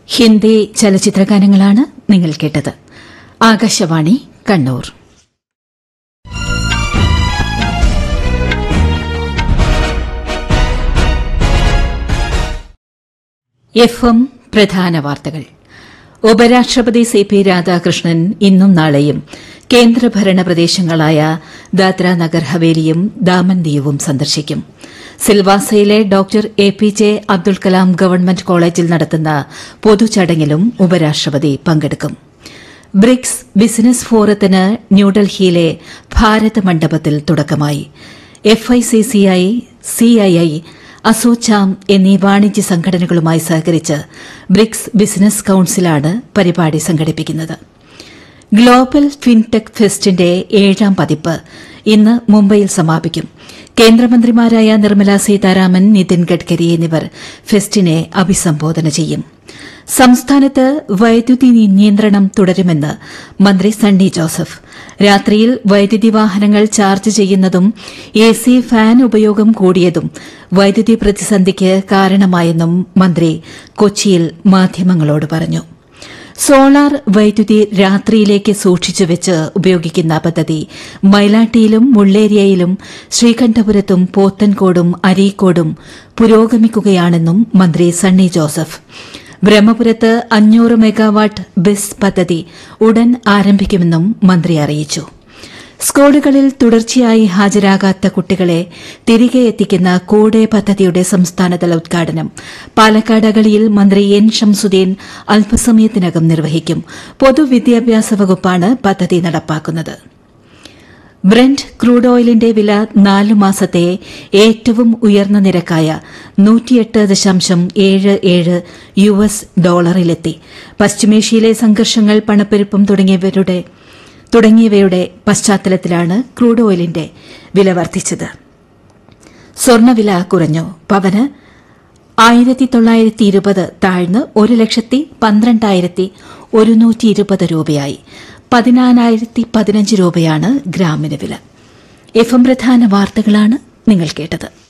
ഹിന്ദി ചലച്ചിത്രഗാനങ്ങളാണ് നിങ്ങൾ കേട്ടത് Akashvani Kannur F M പ്രധാന വാർത്തകൾ ഉപരാഷ്ട്രപതി സി പി രാധാകൃഷ്ണൻ ഇന്നും നാളെയും കേന്ദ്രഭരണ പ്രദേശങ്ങളായ ദാദ്ര നഗർ ഹവേലിയും ദാമൻ ദിയുവും സന്ദർശിക്കും സിൽവാസയിലെ doctor A P J Abdul Kalam government കോളേജിൽ നടത്തുന്ന പൊതുചടങ്ങിലും ഉപരാഷ്ട്രപതി പങ്കെടുക്കും ബ്രിക്സ് ബിസിനസ് ഫോറത്തിന് ന്യൂഡൽഹിയിലെ ഭാരത് മണ്ഡപത്തിൽ തുടക്കമായി എഫ്ഐസിസിഐ സിഐഐ അസോചാം എന്നീ വാണിജ്യ സംഘടനകളുമായി സഹകരിച്ച് ബ്രിക്സ് ബിസിനസ് കൌൺസിലാണ് പരിപാടി സംഘടിപ്പിക്കുന്നത് ഗ്ലോബൽ ഫിൻടെക് ഫെസ്റ്റിന്റെ ഏഴാം പതിപ്പ് ഇന്ന് മുംബൈയിൽ സമാപിക്കും കേന്ദ്രമന്ത്രിമാരായ നിർമ്മല സീതാരാമൻ നിതിൻ ഗഡ്കരി എന്നിവർ ഫെസ്റ്റിനെ അഭിസംബോധന ചെയ്യും സംസ്ഥാനത്ത് വൈദ്യുതി നിയന്ത്രണം തുടരുമെന്ന് മന്ത്രി സണ്ണി ജോസഫ് രാത്രിയിൽ വൈദ്യുതി വാഹനങ്ങൾ ചാർജ് ചെയ്യുന്നതും എ സി ഫാൻ ഉപയോഗം കൂടിയതും വൈദ്യുതി പ്രതിസന്ധിക്ക് കാരണമായെന്നും മന്ത്രി കൊച്ചിയിൽ മാധ്യമങ്ങളോട് പറഞ്ഞു സോളാർ വൈദ്യുതി രാത്രിയിലേക്ക് സൂക്ഷിച്ചുവെച്ച് ഉപയോഗിക്കുന്ന പദ്ധതി മൈലാട്ടിയിലും മുള്ളേരിയയിലും ശ്രീകണ്ഠപുരത്തും പോത്തൻകോടും അരീക്കോടും പുരോഗമിക്കുകയാണെന്നും മന്ത്രി സണ്ണി ജോസഫ് ബ്രഹ്മപുരത്ത് അഞ്ഞൂറ് മെഗാവാട്ട് ബസ് പദ്ധതി ഉടൻ ആരംഭിക്കുമെന്നും മന്ത്രി അറിയിച്ചു സ്കൂളുകളിൽ തുടർച്ചയായി ഹാജരാകാത്ത കുട്ടികളെ തിരികെ എത്തിക്കുന്ന കൂടെ പദ്ധതിയുടെ സംസ്ഥാനതല ഉദ്ഘാടനം പാലക്കാട് അഗളിയിൽ മന്ത്രി എൻ ഷംസുദ്ദീൻ അല്പസമയത്തിനകം നിർവഹിക്കും പൊതുവിദ്യാഭ്യാസ വകുപ്പാണ് പദ്ധതി നടപ്പാക്കുന്നത് ബ്രന്റ് ക്രൂഡ് ഓയിലിന്റെ വില നാലു മാസത്തെ ഏറ്റവും ഉയർന്ന നിരക്കായ നൂറ്റിയെട്ട് ദശാംശം ഏഴ് ഏഴ് യു എസ് ഡോളറിലെത്തി പശ്ചിമേഷ്യയിലെ സംഘർഷങ്ങൾ പണപ്പെരുപ്പം തുടങ്ങിയവരുടെ തുടങ്ങിയവയുടെ പശ്ചാത്തലത്തിലാണ് ക്രൂഡ് ഓയിലിന്റെ വില വർദ്ധിച്ചത് സ്വർണ്ണവില കുറഞ്ഞു പവന് ആയിരത്തി തൊള്ളായിരത്തി ഇരുപത് താഴ്ന്ന് ഒരു ലക്ഷത്തി പന്ത്രണ്ടായിരത്തി ഒരുന്നൂറ്റി ഇരുപത് രൂപയായി പതിനാലായിരത്തി പതിനഞ്ച് രൂപയാണ് ഗ്രാമിന് വില എഫ് എം പ്രധാന വാർത്തകളാണ് നിങ്ങൾ കേട്ടത്